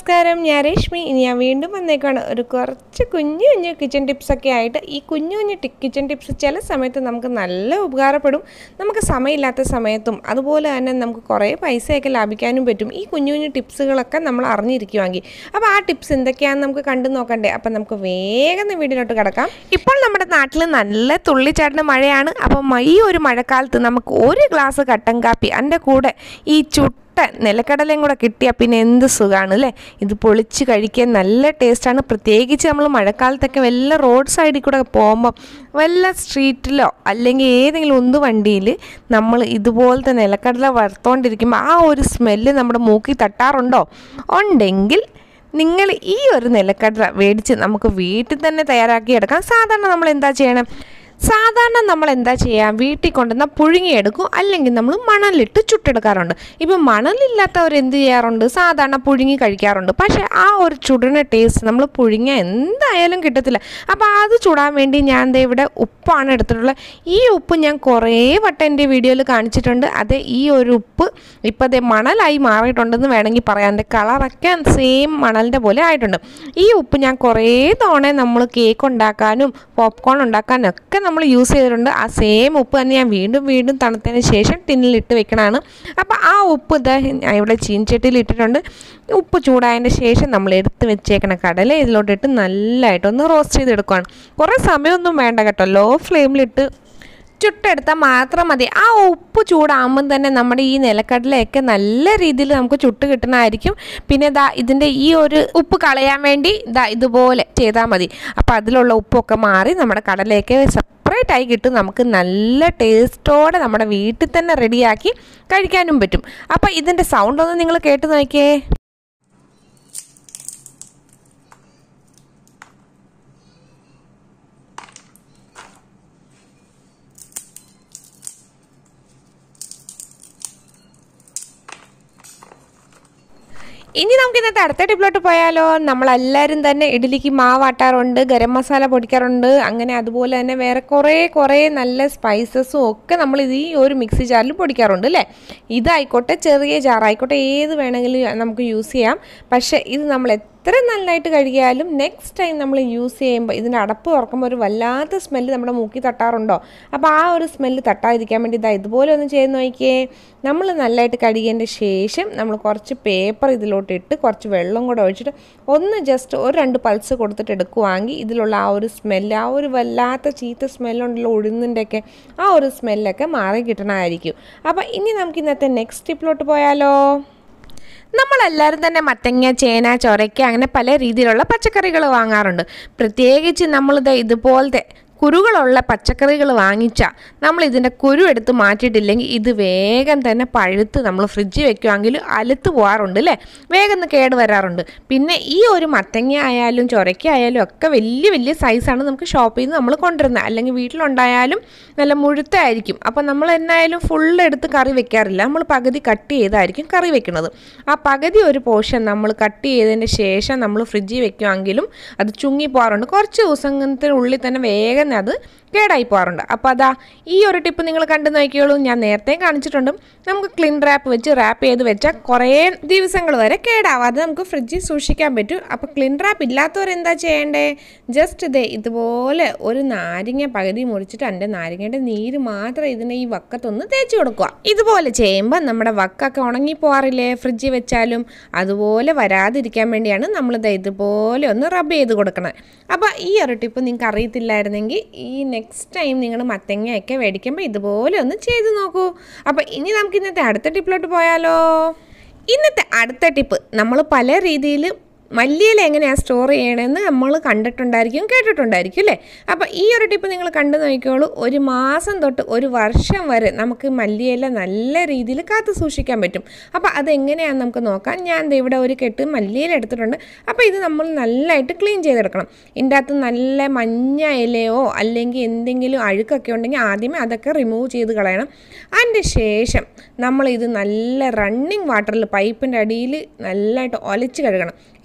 നമസ്കാരം ഞാൻ രശ്മി ഇനി ഞാൻ വീണ്ടും വന്നേക്കാണ് ഒരു കുറച്ച് കുഞ്ഞു കുഞ്ഞു കിച്ചൺ ടിപ്സൊക്കെ ആയിട്ട് ഈ കുഞ്ഞു കുഞ്ഞു ടി കിച്ചൺ ടിപ്സ് ചില സമയത്ത് നമുക്ക് നല്ല ഉപകാരപ്പെടും നമുക്ക് സമയമില്ലാത്ത സമയത്തും അതുപോലെ തന്നെ നമുക്ക് കുറേ പൈസയൊക്കെ ലാഭിക്കാനും പറ്റും ഈ കുഞ്ഞു കുഞ്ഞു ടിപ്സുകളൊക്കെ നമ്മൾ അറിഞ്ഞിരിക്കുവാങ്കിൽ അപ്പോൾ ആ ടിപ്സ് എന്തൊക്കെയാണെന്ന് നമുക്ക് കണ്ടു നോക്കണ്ടേ അപ്പം നമുക്ക് വേഗം വീടിലോട്ട് കിടക്കാം ഇപ്പോൾ നമ്മുടെ നാട്ടിൽ നല്ല തുള്ളിച്ചാട്ടുന്ന മഴയാണ് അപ്പം ഈ ഒരു മഴക്കാലത്ത് നമുക്ക് ഒരു ഗ്ലാസ് കട്ടൻ കാപ്പി അതിൻ്റെ കൂടെ ഈ ചുട്ട നിലക്കടലയും കൂടെ കിട്ടിയാൽ പിന്നെ എന്ത് സുഖമാണ് അല്ലേ ഇത് പൊളിച്ച് കഴിക്കാൻ നല്ല ടേസ്റ്റാണ് പ്രത്യേകിച്ച് നമ്മൾ മഴക്കാലത്തൊക്കെ വല്ല റോഡ് സൈഡിൽ കൂടെ പോകുമ്പം വല്ല സ്ട്രീറ്റിലോ അല്ലെങ്കിൽ ഏതെങ്കിലും ഉന്തു വണ്ടിയിൽ നമ്മൾ ഇതുപോലത്തെ നിലക്കടല വറുത്തോണ്ടിരിക്കുമ്പോൾ ആ ഒരു സ്മെല്ല് നമ്മുടെ മൂക്കിൽ തട്ടാറുണ്ടോ ഉണ്ടെങ്കിൽ നിങ്ങൾ ഈ ഒരു നിലക്കടല മേടിച്ച് നമുക്ക് വീട്ടിൽ തന്നെ തയ്യാറാക്കി എടുക്കാം സാധാരണ നമ്മൾ എന്താ ചെയ്യണം സാധാരണ നമ്മൾ എന്താ ചെയ്യുക വീട്ടിൽ കൊണ്ടുവന്നാൽ പുഴുങ്ങിയെടുക്കും അല്ലെങ്കിൽ നമ്മൾ മണലിട്ട് ചുട്ടെടുക്കാറുണ്ട് ഇപ്പം മണലില്ലാത്തവർ എന്ത് ചെയ്യാറുണ്ട് സാധാരണ പുഴുങ്ങി കഴിക്കാറുണ്ട് പക്ഷേ ആ ഒരു ചുടുന്ന ടേസ്റ്റ് നമ്മൾ പുഴുങ്ങിയ എന്തായാലും കിട്ടത്തില്ല അപ്പോൾ അത് ചുടാൻ വേണ്ടി ഞാൻ ദേ ഇവിടെ ഉപ്പാണ് എടുത്തിട്ടുള്ളത് ഈ ഉപ്പ് ഞാൻ കുറേ വട്ടം എൻ്റെ വീഡിയോയിൽ കാണിച്ചിട്ടുണ്ട് അത് ഈ ഒരു ഉപ്പ് ഇപ്പോൾ അതേ മണലായി മാറിയിട്ടുണ്ടെന്ന് വേണമെങ്കിൽ പറയാം എൻ്റെ കളറൊക്കെ സെയിം മണലിൻ്റെ പോലെ ആയിട്ടുണ്ട് ഈ ഉപ്പ് ഞാൻ കുറേ തവണ നമ്മൾ കേക്ക് ഉണ്ടാക്കാനും പോപ്കോൺ ഉണ്ടാക്കാനും ഒക്കെ നമ്മൾ യൂസ് ചെയ്തിട്ടുണ്ട് ആ സെയിം ഉപ്പ് തന്നെ ഞാൻ വീണ്ടും വീണ്ടും തണുത്തതിന് ശേഷം ടിന്നിലിട്ട് വെക്കണതാണ് അപ്പോൾ ആ ഉപ്പ് ഇതാ ഞാൻ ഇവിടെ ചീൻചട്ടിയിൽ ഇട്ടിട്ടുണ്ട് ഉപ്പ് ചൂടായതിൻ്റെ ശേഷം നമ്മൾ എടുത്ത് വെച്ചേക്കണ കടല ഇതിലോട്ടിട്ട് നല്ലതായിട്ടൊന്ന് റോസ്റ്റ് ചെയ്തെടുക്കുകയാണ് കുറേ സമയമൊന്നും വേണ്ട കേട്ടോ ലോ ഫ്ലെയിമിലിട്ട് ചുട്ടെടുത്താൽ മാത്രം മതി ആ ഉപ്പ് ചൂടാകുമ്പം തന്നെ നമ്മുടെ ഈ നിലക്കടലയൊക്കെ നല്ല രീതിയിൽ നമുക്ക് ചുട്ട് കിട്ടണമായിരിക്കും പിന്നെ ദാ ഇതിൻ്റെ ഈ ഒരു ഉപ്പ് കളയാൻ വേണ്ടി ദാ ഇതുപോലെ ചെയ്താൽ മതി അപ്പോൾ അതിലുള്ള ഉപ്പൊക്കെ മാറി നമ്മുടെ കടലയൊക്കെ സെപ്പറേറ്റ് ആയി കിട്ടും നമുക്ക് നല്ല ടേസ്റ്റോടെ നമ്മുടെ വീട്ടിൽ തന്നെ റെഡിയാക്കി കഴിക്കാനും പറ്റും അപ്പോൾ ഇതിൻ്റെ സൗണ്ട് ഒന്ന് നിങ്ങൾ കേട്ട് നോക്കിയേ ഇനി നമുക്ക് ഇന്നത്തെ അടുത്ത ടിപ്പിലോട്ട് പോയാലോ നമ്മളെല്ലാവരും തന്നെ ഇഡ്ഡലിക്ക് മാവാട്ടാറുണ്ട് ഗരം മസാല പൊടിക്കാറുണ്ട് അങ്ങനെ അതുപോലെ തന്നെ വേറെ കുറേ കുറേ നല്ല സ്പൈസസും ഒക്കെ നമ്മൾ ഇത് ഈ ഒരു മിക്സി ജാറിൽ പൊടിക്കാറുണ്ട് അല്ലേ ഇതായിക്കോട്ടെ ചെറിയ ജാറായിക്കോട്ടെ ഏത് വേണമെങ്കിലും നമുക്ക് യൂസ് ചെയ്യാം പക്ഷേ ഇത് നമ്മൾ എത്ര നന്നായിട്ട് കഴുകിയാലും നെക്സ്റ്റ് ടൈം നമ്മൾ യൂസ് ചെയ്യുമ്പോൾ ഇതിൻ്റെ അടപ്പ് തുറക്കുമ്പോൾ ഒരു വല്ലാത്ത സ്മെല്ല് നമ്മുടെ മൂക്കി തട്ടാറുണ്ടോ അപ്പോൾ ആ ഒരു സ്മെല്ല് തട്ടാതിരിക്കാൻ വേണ്ടി ഇതാ ഇതുപോലെ ഒന്ന് ചെയ്ത് നോക്കിയേ നമ്മൾ നല്ലതായിട്ട് കഴുകിയതിൻ്റെ ശേഷം നമ്മൾ കുറച്ച് പേപ്പർ ഇതിലോട്ട് ഇട്ട് കുറച്ച് വെള്ളം കൂടെ ഒഴിച്ചിട്ട് ഒന്ന് ജസ്റ്റ് ഒരു രണ്ട് പൾസ് കൊടുത്തിട്ട് എടുക്കുവാണെങ്കിൽ ഇതിലുള്ള ആ ഒരു സ്മെല്ല് ആ ഒരു വല്ലാത്ത ചീത്ത സ്മെല്ലുണ്ടല്ലോ ഉഴുന്നിൻ്റെയൊക്കെ ആ ഒരു സ്മെല്ലൊക്കെ മാറി കിട്ടണമായിരിക്കും അപ്പോൾ ഇനി നമുക്ക് ഇന്നത്തെ നെക്സ്റ്റ് ടിപ്പിലോട്ട് പോയാലോ നമ്മളെല്ലാവരും തന്നെ മത്തങ്ങ ചേന ചൊരയ്ക്ക അങ്ങനെ പല രീതിയിലുള്ള പച്ചക്കറികൾ വാങ്ങാറുണ്ട് പ്രത്യേകിച്ച് നമ്മളിത് ഇതുപോലത്തെ കുരുകളുള്ള പച്ചക്കറികൾ വാങ്ങിച്ചാൽ നമ്മൾ ഇതിൻ്റെ കുരു എടുത്ത് മാറ്റിയിട്ടില്ലെങ്കിൽ ഇത് വേഗം തന്നെ പഴുത്ത് നമ്മൾ ഫ്രിഡ്ജിൽ വെക്കുവാണെങ്കിൽ അലുത്ത് പോകാറുണ്ട് അല്ലേ വേഗം ഒന്ന് കേട് വരാറുണ്ട് പിന്നെ ഈ ഒരു മത്തങ്ങ ആയാലും ചൊരയ്ക്ക ആയാലും ഒക്കെ വലിയ വലിയ സൈസാണ് നമുക്ക് ഷോപ്പിൽ നിന്ന് നമ്മൾ കൊണ്ടുവരുന്നത് അല്ലെങ്കിൽ വീട്ടിലുണ്ടായാലും നല്ല മുഴുത്തായിരിക്കും അപ്പോൾ നമ്മൾ എന്നായാലും ഫുള്ള് എടുത്ത് കറി വെക്കാറില്ല നമ്മൾ പകുതി കട്ട് ചെയ്തായിരിക്കും കറി വെക്കുന്നത് ആ പകുതി ഒരു പോർഷൻ നമ്മൾ കട്ട് ചെയ്തതിന് ശേഷം നമ്മൾ ഫ്രിഡ്ജിൽ വെക്കുമെങ്കിലും അത് ചുങ്ങി പോകാറുണ്ട് കുറച്ച് ദിവസത്തിനുള്ളിൽ തന്നെ വേഗം അത് കേടായി പോകാറുണ്ട് അപ്പോൾ അതാ ഈ ഒരു ടിപ്പ് നിങ്ങൾ കണ്ടു നോക്കിയോളൂ ഞാൻ നേരത്തെ കാണിച്ചിട്ടുണ്ട് നമുക്ക് ക്ലീൻ റാപ്പ് വെച്ച് റാപ്പ് ചെയ്ത് വെച്ചാൽ കുറേ ദിവസങ്ങൾ വരെ കേടാവാതെ നമുക്ക് ഫ്രിഡ്ജിൽ സൂക്ഷിക്കാൻ പറ്റും അപ്പോൾ ക്ലീൻ റാപ്പ് ഇല്ലാത്തവർ എന്താ ചെയ്യേണ്ടേ ജസ്റ്റ് ഇതേ ഇതുപോലെ ഒരു നാരങ്ങ പകുതി മുറിച്ചിട്ട് എൻ്റെ നാരങ്ങയുടെ നീര് മാത്രം ഇതിനെ ഈ വക്കത്തൊന്ന് തേച്ച് കൊടുക്കുക ഇതുപോലെ ചെയ്യുമ്പോൾ നമ്മുടെ വക്കൊക്കെ ഉണങ്ങി പോകാറില്ലേ ഫ്രിഡ്ജിൽ വെച്ചാലും അതുപോലെ വരാതിരിക്കാൻ വേണ്ടിയാണ് നമ്മളിത് ഇതുപോലെ ഒന്ന് റബ്ബ് ചെയ്ത് കൊടുക്കണം അപ്പോൾ ഈ ഒരു ടിപ്പ് നിങ്ങൾക്ക് അറിയത്തില്ലായിരുന്നെങ്കിൽ ഈ നെക്സ്റ്റ് ടൈം നിങ്ങൾ മത്തങ്ങയൊക്കെ മേടിക്കുമ്പോൾ ഇതുപോലെ ഒന്ന് ചെയ്ത് നോക്കൂ അപ്പോൾ ഇനി നമുക്ക് ഇന്നത്തെ അടുത്ത ടിപ്പിലോട്ട് പോയാലോ ഇന്നത്തെ അടുത്ത ടിപ്പ് നമ്മൾ പല രീതിയിൽ മല്ലിയില എങ്ങനെയാണ് സ്റ്റോർ ചെയ്യണമെന്ന് നമ്മൾ കണ്ടിട്ടുണ്ടായിരിക്കും കേട്ടിട്ടുണ്ടായിരിക്കും അല്ലേ അപ്പോൾ ഈ ഒരു ടിപ്പ് നിങ്ങൾ കണ്ടു നോക്കിക്കോളൂ ഒരു മാസം തൊട്ട് ഒരു വർഷം വരെ നമുക്ക് മല്ലിയില നല്ല രീതിയിൽ കാത്തു സൂക്ഷിക്കാൻ പറ്റും അപ്പോൾ അതെങ്ങനെയാണെന്ന് നമുക്ക് നോക്കാം ഞാൻ ദേ ഇവിടെ ഒരു കെട്ട് മല്ലിയില എടുത്തിട്ടുണ്ട് അപ്പോൾ ഇത് നമ്മൾ നല്ലതായിട്ട് ക്ലീൻ ചെയ്തെടുക്കണം ഇതിൻ്റെ അകത്ത് നല്ല മഞ്ഞ ഇലയോ അല്ലെങ്കിൽ എന്തെങ്കിലും അഴുക്കൊക്കെ ഉണ്ടെങ്കിൽ ആദ്യമേ അതൊക്കെ റിമൂവ് ചെയ്ത് കളയണം അതിൻ്റെ ശേഷം നമ്മളിത് നല്ല റണ്ണിങ് വാട്ടറിൽ പൈപ്പിൻ്റെ അടിയിൽ നല്ലതായിട്ട് ഒലച്ച് കഴുകണം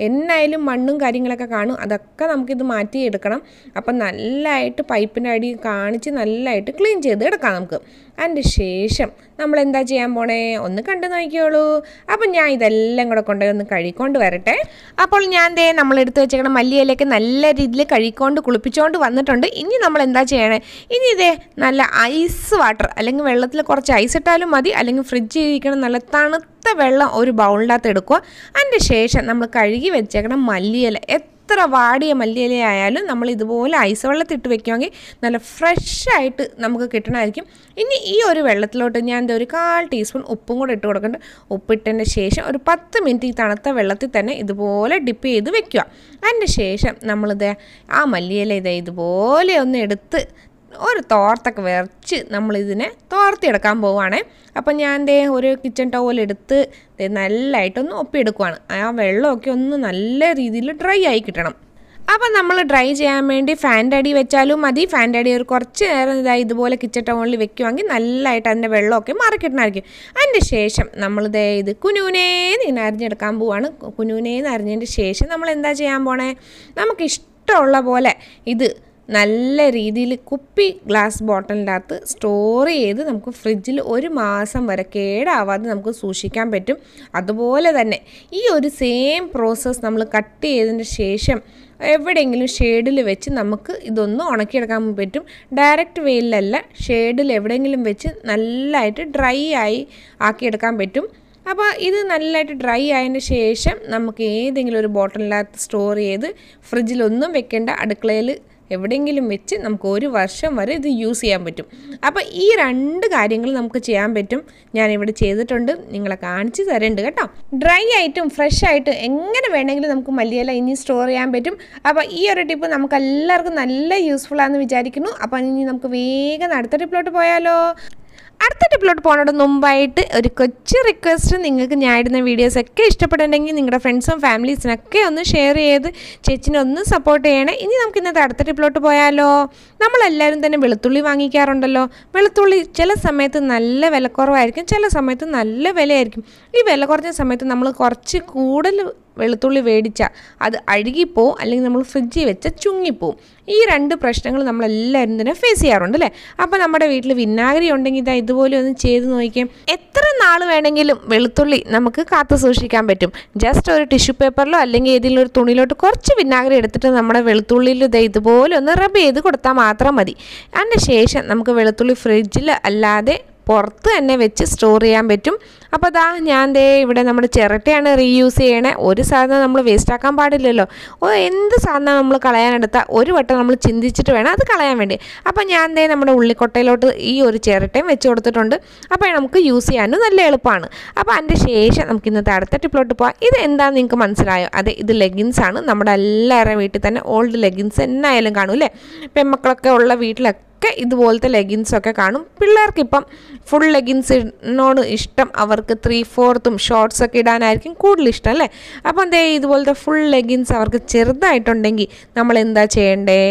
എന്നായാലും മണ്ണും കാര്യങ്ങളൊക്കെ കാണും അതൊക്കെ നമുക്കിത് മാറ്റിയെടുക്കണം അപ്പം നല്ലതായിട്ട് പൈപ്പിൻ്റെ അടി കാണിച്ച് നല്ലതായിട്ട് ക്ലീൻ ചെയ്ത് എടുക്കാം നമുക്ക് അതിൻ്റെ ശേഷം നമ്മൾ എന്താ ചെയ്യാൻ പോണേ ഒന്ന് കണ്ടു നോക്കിയോളൂ അപ്പം ഞാൻ ഇതെല്ലാം കൂടെ കൊണ്ടുപോയി ഒന്ന് കഴുകിക്കൊണ്ട് വരട്ടെ അപ്പോൾ ഞാൻ ദേ നമ്മൾ എടുത്ത് വെച്ചേക്കണം മല്ലിയിലേക്ക് നല്ല രീതിയിൽ കഴുകിക്കൊണ്ട് കുളിപ്പിച്ചുകൊണ്ട് വന്നിട്ടുണ്ട് ഇനി നമ്മൾ എന്താ ചെയ്യണേ ഇനി ഇതേ നല്ല ഐസ് വാട്ടർ അല്ലെങ്കിൽ വെള്ളത്തിൽ കുറച്ച് ഐസ് ഇട്ടാലും മതി അല്ലെങ്കിൽ ഫ്രിഡ്ജിൽ ഇരിക്കണം നല്ല തണുത്ത വെള്ളം ഒരു ബൗളിനകത്ത് എടുക്കുക അതിൻ്റെ ശേഷം നമ്മൾ കഴുകി വെച്ചേക്കണം മല്ലിയില എത്ര വാടിയ മല്ലിയില ആയാലും നമ്മൾ ഇതുപോലെ ഐസ് വെള്ളത്തിട്ട് വെക്കുമെങ്കിൽ നല്ല ഫ്രഷായിട്ട് നമുക്ക് കിട്ടണമായിരിക്കും ഇനി ഈ ഒരു വെള്ളത്തിലോട്ട് ഞാൻ ദേ ഒരു കാൽ ടീസ്പൂൺ ഉപ്പും കൂടെ ഇട്ട് കൊടുക്കുന്നുണ്ട് ഉപ്പിട്ടതിൻ്റെ ശേഷം ഒരു പത്ത് മിനിറ്റ് ഈ തണുത്ത വെള്ളത്തിൽ തന്നെ ഇതുപോലെ ഡിപ്പ് ചെയ്ത് വെക്കുക അതിൻ്റെ ശേഷം നമ്മളിത് ആ മല്ലിയില ഇത് ഇതുപോലെ ഒന്ന് എടുത്ത് ഒരു തോർത്തൊക്കെ വരച്ച് നമ്മളിതിനെ തോർത്തിയെടുക്കാൻ പോവുകയാണേ അപ്പം ഞാൻ ദേ ഒരു കിച്ചൺ ടവൽ എടുത്ത് ദേ നല്ലതായിട്ടൊന്ന് ഒപ്പിയെടുക്കുവാണ് ആ വെള്ളമൊക്കെ ഒന്ന് നല്ല രീതിയിൽ ഡ്രൈ ആയി കിട്ടണം അപ്പം നമ്മൾ ഡ്രൈ ചെയ്യാൻ വേണ്ടി ഫാൻ്റെ അടി വെച്ചാലും മതി ഫാൻ്റെ അടി ഒരു കുറച്ച് നേരം ഇതായി ഇതുപോലെ കിച്ചൺ ടവലിൽ വെക്കുവാണെങ്കിൽ നല്ലതായിട്ട് അതിൻ്റെ വെള്ളമൊക്കെ മാറിക്കിട്ടണമായിരിക്കും അതിൻ്റെ ശേഷം നമ്മൾ ദേ ഇത് കുനുകുനേന്ന് ഇങ്ങനെ അരിഞ്ഞെടുക്കാൻ പോവാണ് കുനുകുനേന്ന് അരിഞ്ഞതിൻ്റെ ശേഷം നമ്മൾ എന്താ ചെയ്യാൻ പോണേ നമുക്ക് ഇഷ്ടമുള്ള പോലെ ഇത് നല്ല രീതിയിൽ കുപ്പി ഗ്ലാസ് ബോട്ടലിൻ്റെ അകത്ത് സ്റ്റോർ ചെയ്ത് നമുക്ക് ഫ്രിഡ്ജിൽ ഒരു മാസം വരെ കേടാവാതെ നമുക്ക് സൂക്ഷിക്കാൻ പറ്റും അതുപോലെ തന്നെ ഈ ഒരു സെയിം പ്രോസസ്സ് നമ്മൾ കട്ട് ചെയ്തതിന് ശേഷം എവിടെയെങ്കിലും ഷെയ്ഡിൽ വെച്ച് നമുക്ക് ഇതൊന്ന് ഉണക്കിയെടുക്കാൻ പറ്റും ഡയറക്റ്റ് വെയിലല്ല ഷെയ്ഡിൽ എവിടെയെങ്കിലും വെച്ച് നല്ലതായിട്ട് ഡ്രൈ ആയി ആക്കിയെടുക്കാൻ പറ്റും അപ്പോൾ ഇത് നല്ലതായിട്ട് ഡ്രൈ ആയതിന് ശേഷം നമുക്ക് ഏതെങ്കിലും ഒരു ബോട്ടിലിനകത്ത് സ്റ്റോർ ചെയ്ത് ഫ്രിഡ്ജിലൊന്നും വെക്കേണ്ട അടുക്കളയിൽ എവിടെയെങ്കിലും വെച്ച് നമുക്ക് ഒരു വർഷം വരെ ഇത് യൂസ് ചെയ്യാൻ പറ്റും അപ്പോൾ ഈ രണ്ട് കാര്യങ്ങൾ നമുക്ക് ചെയ്യാൻ പറ്റും ഞാനിവിടെ ചെയ്തിട്ടുണ്ട് നിങ്ങളെ കാണിച്ച് തരുന്നുണ്ട് കേട്ടോ ഡ്രൈ ആയിട്ടും ഫ്രഷ് ആയിട്ടും എങ്ങനെ വേണമെങ്കിലും നമുക്ക് മല്ലിയില ഇനി സ്റ്റോർ ചെയ്യാൻ പറ്റും അപ്പോൾ ഈ ഒരു ടിപ്പ് നമുക്ക് എല്ലാവർക്കും നല്ല യൂസ്ഫുൾ ആണെന്ന് വിചാരിക്കുന്നു അപ്പോൾ ഇനി നമുക്ക് വേഗം അടുത്ത ടിപ്പിലോട്ട് പോയാലോ അടുത്ത ടിപ്പിലോട്ട് പോകുന്നതിന് മുമ്പായിട്ട് ഒരു കൊച്ചു റിക്വസ്റ്റ് നിങ്ങൾക്ക് ഞാൻ ഇടുന്ന വീഡിയോസ് ഒക്കെ ഇഷ്ടപ്പെടുന്നുണ്ടെങ്കിൽ നിങ്ങളുടെ ഫ്രണ്ട്സും ഫാമിലീസിനൊക്കെ ഒന്ന് ഷെയർ ചെയ്ത് ചേച്ചിനെ ഒന്ന് സപ്പോർട്ട് ചെയ്യണേ ഇനി നമുക്ക് ഇന്നത്തെ അടുത്ത ടിപ്പിലോട്ട് പോയാലോ നമ്മളെല്ലാവരും തന്നെ വെളുത്തുള്ളി വാങ്ങിക്കാറുണ്ടല്ലോ വെളുത്തുള്ളി ചില സമയത്ത് നല്ല വിലക്കുറവായിരിക്കും ചില സമയത്ത് നല്ല വിലയായിരിക്കും ഈ വില കുറഞ്ഞ സമയത്ത് നമ്മൾ കുറച്ച് കൂടുതൽ വെളുത്തുള്ളി മേടിച്ചാൽ അത് അഴുകിപ്പോവും അല്ലെങ്കിൽ നമ്മൾ ഫ്രിഡ്ജിൽ വെച്ചാൽ ചുങ്ങിപ്പോവും ഈ രണ്ട് പ്രശ്നങ്ങൾ നമ്മളെല്ലാവരും തന്നെ ഫേസ് ചെയ്യാറുണ്ട് അല്ലേ അപ്പോൾ നമ്മുടെ വീട്ടിൽ വിനാഗിരി ഉണ്ടെങ്കിൽ ഇതാ ഇതുപോലെ ഒന്ന് ചെയ്ത് നോക്കിയാൽ എത്ര നാൾ വേണമെങ്കിലും വെളുത്തുള്ളി നമുക്ക് കാത്തു സൂക്ഷിക്കാൻ പറ്റും ജസ്റ്റ് ഒരു ടിഷ്യൂ പേപ്പറിലോ അല്ലെങ്കിൽ ഏതെങ്കിലും ഒരു തുണിയിലോട്ട് കുറച്ച് വിനാഗിരി എടുത്തിട്ട് നമ്മുടെ വെളുത്തുള്ളിയിൽ ഇതാ ഇതുപോലെ ഒന്ന് റബ് ചെയ്ത് കൊടുത്താൽ മാത്രം മതി അതിന് ശേഷം നമുക്ക് വെളുത്തുള്ളി ഫ്രിഡ്ജിൽ അല്ലാതെ പുറത്ത് തന്നെ വെച്ച് സ്റ്റോർ ചെയ്യാൻ പറ്റും അപ്പോൾ ദാ ഞാൻ ദേ ഇവിടെ നമ്മുടെ ചിരട്ടയാണ് റീയൂസ് ചെയ്യണേ ഒരു സാധനം നമ്മൾ വേസ്റ്റ് ആക്കാൻ പാടില്ലല്ലോ ഓ എന്ത് സാധനം നമ്മൾ കളയാനെടുത്താൽ ഒരു വട്ടം നമ്മൾ ചിന്തിച്ചിട്ട് വേണം അത് കളയാൻ വേണ്ടി അപ്പോൾ ഞാൻ ദേ നമ്മുടെ ഉള്ളിക്കൊട്ടയിലോട്ട് ഈ ഒരു ചിരട്ടയും വെച്ച് കൊടുത്തിട്ടുണ്ട് അപ്പോൾ നമുക്ക് യൂസ് ചെയ്യാനും നല്ല എളുപ്പമാണ് അപ്പോൾ അതിൻ്റെ ശേഷം നമുക്ക് ഇന്നത്തെ അടുത്ത ടിപ്പിലോട്ട് പോകാം ഇത് എന്താണെന്ന് നിങ്ങൾക്ക് മനസ്സിലായോ അതെ ഇത് ലെഗിൻസ് ആണ് നമ്മുടെ എല്ലാവരുടെയും വീട്ടിൽ തന്നെ ഓൾഡ് ലെഗിൻസ് എന്നായാലും കാണും അല്ലേ പെമ്മക്കളൊക്കെ ഉള്ള വീട്ടിലൊക്കെ ഒക്കെ ഇതുപോലത്തെ ലെഗിൻസൊക്കെ കാണും പിള്ളേർക്കിപ്പം ഫുൾ ലെഗിൻസിനോട് ഇഷ്ടം അവർക്ക് ത്രീ ഫോർത്തും ഷോർട്സ് ഒക്കെ ഇടാനായിരിക്കും കൂടുതൽ ഇഷ്ടം അല്ലേ അപ്പം എന്തേ ഇതുപോലത്തെ ഫുൾ ലെഗിൻസ് അവർക്ക് ചെറുതായിട്ടുണ്ടെങ്കിൽ നമ്മൾ എന്താ ചെയ്യണ്ടേ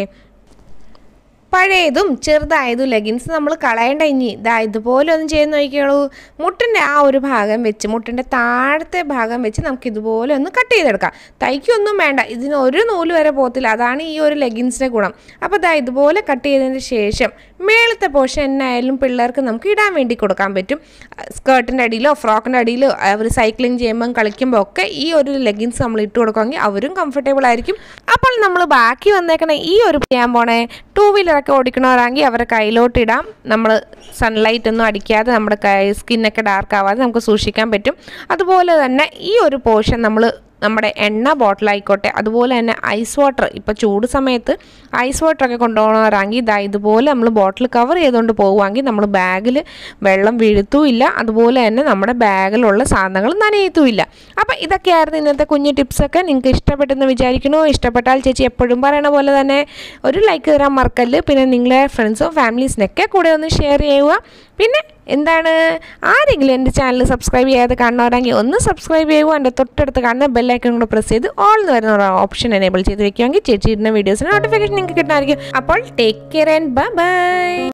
പഴയതും ചെറുതായതും ലെഗിൻസ് നമ്മൾ കളയേണ്ട ഇനി ഇതാ ഇതുപോലെ ഒന്ന് ചെയ്ത് നോക്കിയോളൂ മുട്ടിൻ്റെ ആ ഒരു ഭാഗം വെച്ച് മുട്ടിൻ്റെ താഴത്തെ ഭാഗം വെച്ച് നമുക്ക് ഇതുപോലെ ഒന്ന് കട്ട് ചെയ്തെടുക്കാം തയ്ക്കൊന്നും വേണ്ട ഇതിന് ഒരു നൂല് വരെ പോകത്തില്ല അതാണ് ഈ ഒരു ലെഗിൻസിൻ്റെ ഗുണം അപ്പോൾ ഇതാ ഇതുപോലെ കട്ട് ചെയ്തതിന് ശേഷം മേളത്തെ പോർഷൻ എന്നായാലും പിള്ളേർക്ക് നമുക്ക് ഇടാൻ വേണ്ടി കൊടുക്കാൻ പറ്റും സ്കേർട്ടിൻ്റെ അടിയിലോ ഫ്രോക്കിൻ്റെ അടിയിലോ അവർ സൈക്ലിംഗ് ചെയ്യുമ്പം കളിക്കുമ്പോൾ ഒക്കെ ഈ ഒരു ലെഗിൻസ് നമ്മൾ ഇട്ട് കൊടുക്കുമെങ്കിൽ അവരും കംഫർട്ടബിൾ ആയിരിക്കും അപ്പോൾ നമ്മൾ ബാക്കി വന്നേക്കണ ഈ ഒരു ചെയ്യാൻ പോണേ ടൂ വീലറൊക്കെ ഓടിക്കണവരാണെങ്കിൽ അവരുടെ കയ്യിലോട്ട് ഇടാം നമ്മൾ സൺലൈറ്റ് ഒന്നും അടിക്കാതെ നമ്മുടെ കൈ സ്കിന്നൊക്കെ ഡാർക്ക് ആവാതെ നമുക്ക് സൂക്ഷിക്കാൻ പറ്റും അതുപോലെ തന്നെ ഈ ഒരു പോർഷൻ നമ്മൾ നമ്മുടെ എണ്ണ ബോട്ടിലായിക്കോട്ടെ അതുപോലെ തന്നെ ഐസ് വാട്ടർ ഇപ്പോൾ ചൂട് സമയത്ത് ഐസ് വാട്ടറൊക്കെ കൊണ്ടുപോകണവരാണെങ്കിൽ ഇതാ ഇതുപോലെ നമ്മൾ ബോട്ടിൽ കവർ ചെയ്തുകൊണ്ട് പോവുകയാണെങ്കിൽ നമ്മൾ ബാഗിൽ വെള്ളം വീഴ്ത്തുമില്ല അതുപോലെ തന്നെ നമ്മുടെ ബാഗിലുള്ള സാധനങ്ങൾ നനയത്തുമില്ല അപ്പോൾ ഇതൊക്കെയായിരുന്നു ഇന്നത്തെ കുഞ്ഞു ടിപ്സൊക്കെ നിങ്ങൾക്ക് ഇഷ്ടപ്പെട്ടെന്ന് വിചാരിക്കണോ ഇഷ്ടപ്പെട്ടാൽ ചേച്ചി എപ്പോഴും പറയണ പോലെ തന്നെ ഒരു ലൈക്ക് തരാൻ മറക്കല്ല് പിന്നെ നിങ്ങളെ ഫ്രണ്ട്സും ഫാമിലീസിനൊക്കെ കൂടെ ഒന്ന് ഷെയർ ചെയ്യുക പിന്നെ എന്താണ് ആരെങ്കിലും എൻ്റെ ചാനൽ സബ്സ്ക്രൈബ് ചെയ്യാതെ കാണുന്നവരാണെങ്കിൽ ഒന്ന് സബ്സ്ക്രൈബ് ചെയ്യുക എൻ്റെ തൊട്ടടുത്ത് കാണുന്ന ബെല്ലൈക്കൺ കൂടെ പ്രസ് ചെയ്ത് ഓൾ എന്ന് വരുന്ന ഒരു ഓപ്ഷൻ എനേബിൾ ചെയ്ത് വെക്കുമെങ്കിൽ ചേച്ചി ഇടുന്ന വീഡിയോസിന് നോട്ടിഫിക്കേഷൻ നിങ്ങൾക്ക് കിട്ടുന്നതായിരിക്കും അപ്പോൾ take care and bye by